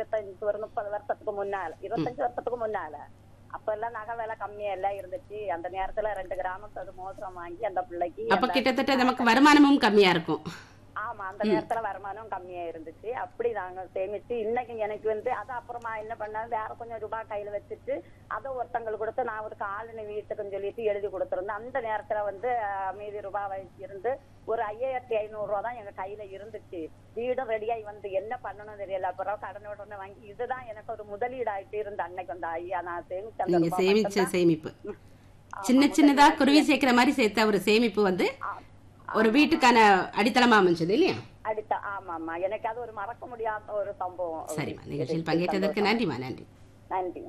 இருபத்தஞ்சு ஒரு முப்பது வருஷத்துக்கு முன்னால இருபத்தஞ்சு வருஷத்துக்கு முன்னால அப்ப எல்லாம் நகை விலை கம்மியா எல்லாம் இருந்துச்சு அந்த நேரத்துல ரெண்டு கிராமத்து அது மோதிரம் வாங்கி அந்த பிள்ளைக்கு அப்ப அந்த- கிட்டத்தட்ட நமக்கு வருமானமும் கம்மியா இருக்கும் ஆமா அந்த நேரத்துல வருமானம் கம்மியா இருந்துச்சு அப்படி நாங்க சேமிச்சு இன்னைக்கு எனக்கு வந்து அது அப்புறமா என்ன பண்ணாலும் வேற கொஞ்சம் ரூபாய் கையில வச்சுட்டு அதை ஒருத்தங்களுக்கு கொடுத்து நான் ஒரு காலனி வீட்டுக்குன்னு சொல்லிட்டு எழுதி கொடுத்துருந்தேன் அந்த நேரத்துல வந்து அஹ், மீதி ரூபாய் வச்சிருந்து ஒரு ஐயாயிரத்தி ஐநூறு ரூபா தான் எங்க கையில இருந்துச்சு வீடும் ரெடியாகி வந்து என்ன பண்ணணும் தெரியல அப்புறம் கடன் உடனே வாங்கி இதுதான் எனக்கு ஒரு முதலீடாயிட்டு இருந்த அன்னைக்கு அந்த ஐயா நான் சேமிச்ச அந்த நீங்க ரூபாய் சேமிச்ச மட்டும்தான். சேமிப்பு ஆமா, சின்ன முதலீடு. சின்னதா குருவி சேர்க்கிற மாதிரி சேர்த்த ஒரு சேமிப்பு வந்து ஆ, ஒரு வீட்டுக்கான அடித்தளமா அமைஞ்சது இல்லையா அடுத்த ஆமா ஆமா எனக்கு அது ஒரு மறக்க முடியாத ஒரு சம்பவம் சரிம்மா நிகழ்ச்சியில் பங்கேற்றதற்கு நன்றிம்மா நன்றி நன்றி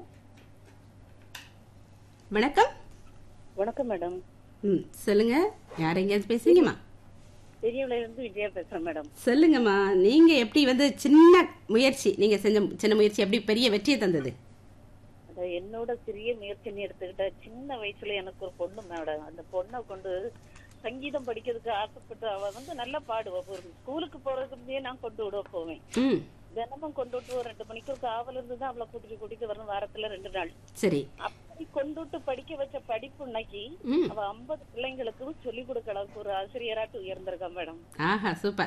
வணக்கம் வணக்கம் மேடம் ம் சொல்லுங்க யார் எங்கேயாவது பேசுறீங்கம்மா பெரியவள இருந்து விஜயா பேசுறேன் மேடம் சொல்லுங்கம்மா நீங்க எப்படி வந்து சின்ன முயற்சி நீங்க செஞ்ச சின்ன முயற்சி எப்படி பெரிய வெற்றியை தந்தது அத என்னோட சிறிய முயற்சின்னு எடுத்துக்கிட்ட சின்ன வயசுல எனக்கு ஒரு பொண்ணு மேடம் அந்த பொண்ணை கொண்டு சங்கீதம் படிக்கிறதுக்கு ஆசைப்பட்டு அவ வந்து நல்லா பாடுவா ஒரு ஸ்கூலுக்கு போறதுக்கு முன்னே நான் கொண்டு விட போவேன் ம் தினமும் கொண்டு விட்டு ஒரு ரெண்டு மணிக்கு காவல் இருந்து தான் அவளை கூட்டிட்டு கூட்டிட்டு வரணும் வாரத்துல ரெண்டு நாள் சரி அப்படி கொண்டு விட்டு படிக்க வச்ச படிப்பு இன்னைக்கு ம் அவ ஐம்பது பிள்ளைங்களுக்கு சொல்லி கொடுக்க அளவுக்கு ஒரு ஆசிரியராட்டு உயர்ந்திருக்கா மேடம் ஆஹா சூப்பர்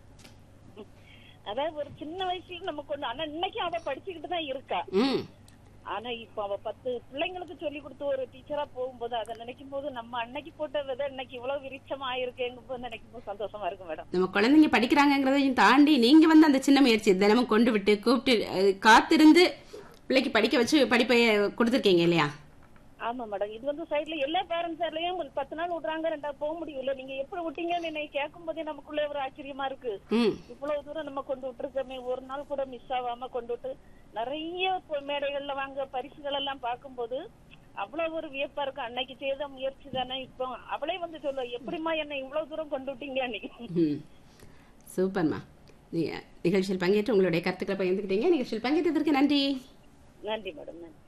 அதாவது ஒரு சின்ன வயசுல நம்ம கொண்டு ஆனா இன்னைக்கு அவ படிச்சுக்கிட்டு தான் இருக்கா ம் ஆனா இப்ப அவ பத்து பிள்ளைங்களுக்கு சொல்லி கொடுத்து ஒரு டீச்சரா போகும்போது அதை நினைக்கும் போது நம்ம அன்னைக்கு போட்ட விதை இன்னைக்கு இவ்வளவு விரிச்சமா இருக்கேங்கும் போது நினைக்கும் போது சந்தோஷமா இருக்கு மேடம் நம்ம குழந்தைங்க படிக்கிறாங்கங்கிறதையும் தாண்டி நீங்க வந்து அந்த சின்ன முயற்சி தினமும் கொண்டு விட்டு கூப்பிட்டு அஹ், காத்திருந்து பிள்ளைக்கு படிக்க வச்சு படிப்பை கொடுத்துருக்கீங்க இல்லையா ஆமா மேடம் இது வந்து சைடுல எல்லா பேரண்ட்ஸ் சைட்லயும் ஒரு பத்து நாள் விடுறாங்க ரெண்டாவது போக முடியல நீங்க எப்படி விட்டீங்கன்னு என்னை கேட்கும் போதே நமக்குள்ள ஒரு ஆச்சரியமா இருக்கு ம் இவ்வளவு தூரம் நம்ம கொண்டு விட்டுருக்கோமே ஒரு நாள் கூட மிஸ் ஆகாம கொண்டு விட்டு நிறைய பொ- மேடைகள்ல வாங்க பரிசுகள் எல்லாம் பார்க்கும்போது அவ்வளவு ஒரு வியப்பா இருக்கு அன்னைக்கு செய்த முயற்சி தானே இப்போ அவளே வந்து சொல்லுவா எப்படிம்மா என்ன இவ்வளவு தூரம் கொண்டு விட்டீங்க அன்னைக்கு ம் சூப்பர்மா நீ நிகழ்ச்சியில் பங்கேற்று உங்களுடைய கருத்துக்களை பகிர்ந்துக்கிட்டீங்க நிகழ்ச்சியில் பங்கேற்றதற்கு நன்றி நன்றி மேடம் நன்றி